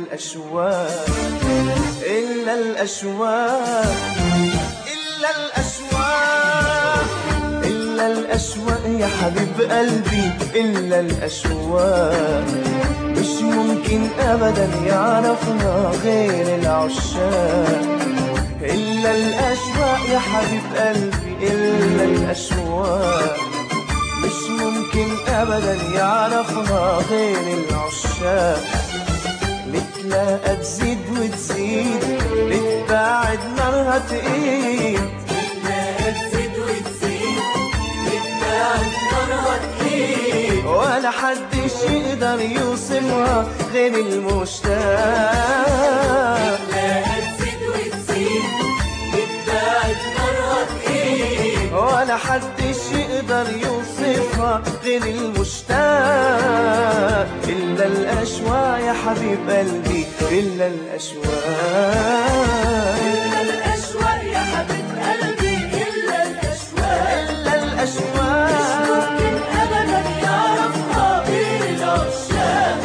الأشواق إلا الأشواق إلا الأشواق إلا الأشواق يا حبيب قلبي إلا الأشواق مش ممكن أبدا يعرفنا غير العشاق إلا الأشواق يا حبيب قلبي إلا الأشواق مش ممكن أبدا يعرفها غير العشاق نتلاقى تزيد وتزيد نتباعد نارها تقيد نتلاقى تزيد وتزيد نتباعد نارها تقيد ولا حدش يقدر يوصفها غير المشتاق نتلاقى تزيد وتزيد نتباعد نارها تقيد ولا حدش يقدر يوصفها غير المشتاق إلا الأشواق يا حبيب قلبي إلا الأشواق إلا الأشواق يا حبيب قلبي إلا الأشواق إلا مش الأشواق ممكن أبدا يعرفها غير العشاق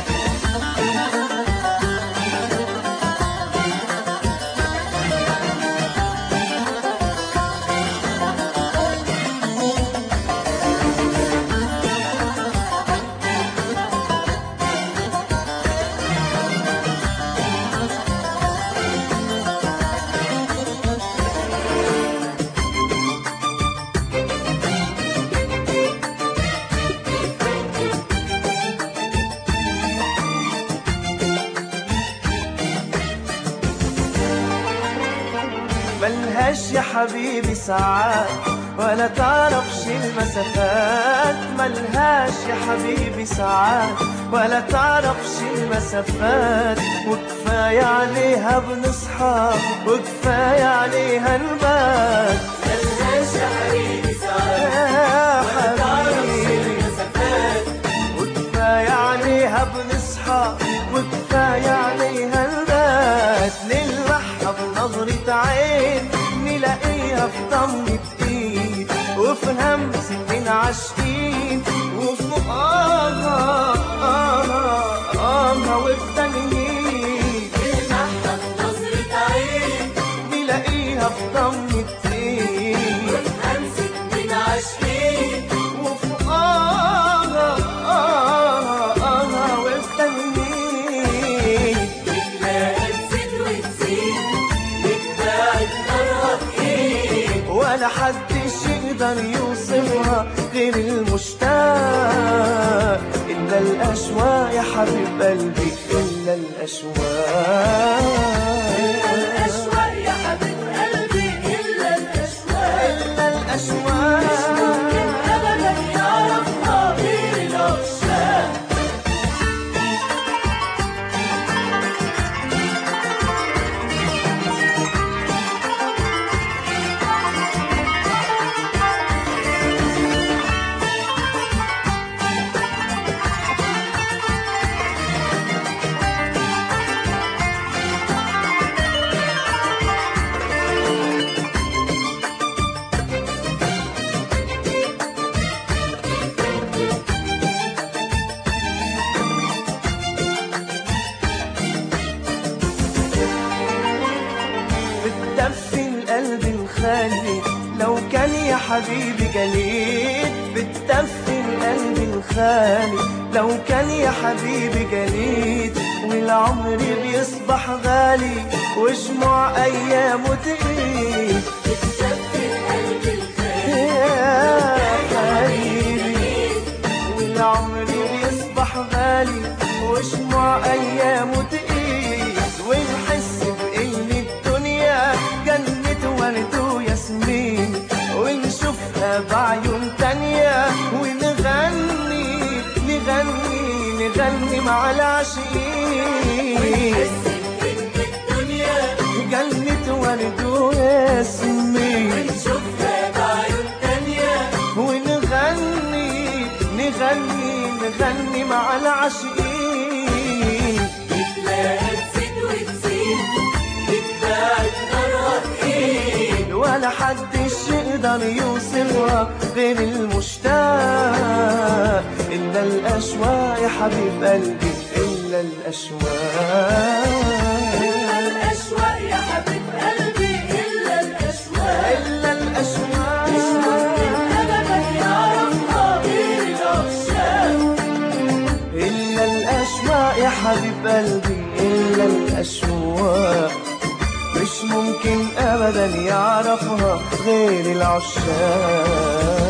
ملهاش يا حبيبي ساعات ولا تعرفش المسافات ملهاش يا حبيبي ساعات ولا تعرفش المسافات وكفاية عليها بنصحى وكفاية عليها نبات ملهاش يا حبيبي ساعات يا تعرفش حبيبي المسافات وكفاية عليها بنصحى وكفاية عليها نبات نلمحها بنظرة عين نلاقيها في ضمة ايد وفي همسة من عاشقين وفي آها آها آها وفي تنهيد نلمحها بنظرة عين نلاقيها في ضمة ايد همسك من عاشقين وفي آها آها آها وفي تنهيد نتلاقى تزيد وتزيد نتباعد نارها تقيد ولا حدش يقدر يوصفها غير المشتاق إلا الأشواق يا حبيب قلبي إلا الأشواق إلا الأشواق يا حبيب قلبي إلا الأشواق إلا ممكن الأشواق أبدا يعرفها غير العشاق بتدفي القلب الخالي لو كان يا حبيبي جليد بتدفي القلب الخالي لو كان يا حبيبي جليد والعمر بيصبح غالي وشموع ايامه تقيل بتدفي القلب الخالي يا حبيبي والعمر بيصبح غالي وشموع ايامه تقيل ونحس بان الدنيا جنة ورد وياسمين ونشوفها بعيون تانية ونغني نغني نغني مع العاشقين ونحس إن الدنيا جنة ورد وياسمين ونشوفها بعيون تانية ونغني نغني نغني مع العاشقين نتلاقى تزيد وتزيد نتباعد نارها تقيد ولا حدش يقدر يوصفها غير المشتاق إلا الأشواق يا حبيب قلبي إلا إلا الأشواق إلا الأشواق يا حبيب قلبي إلا الأشواق إلا الأشواق أبدا يعرفها غير العشاق إلا الأشواق يا حبيب قلبي إلا الأشواق مش ممكن أبدا يعرفها غير العشاق